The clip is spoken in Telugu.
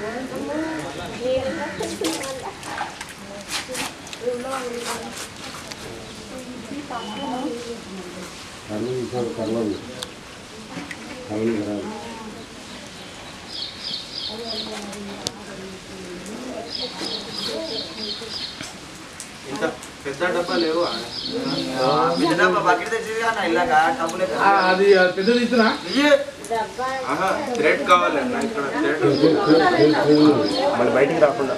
కళ్ళు తీసారు కళ్ళు కళ్ళు రాదు ఇంత పెద్ద డబ్బా లేవు పెద్ద డబ్బా బకెట్ తెచ్చింది కానీ ఇలాగా డబ్బులు అది పెద్ద తీసుకురా థ్రెడ్ కావాలన్నా ఇక్కడ థ్రెడ్ మళ్ళీ బయటికి రాకుండా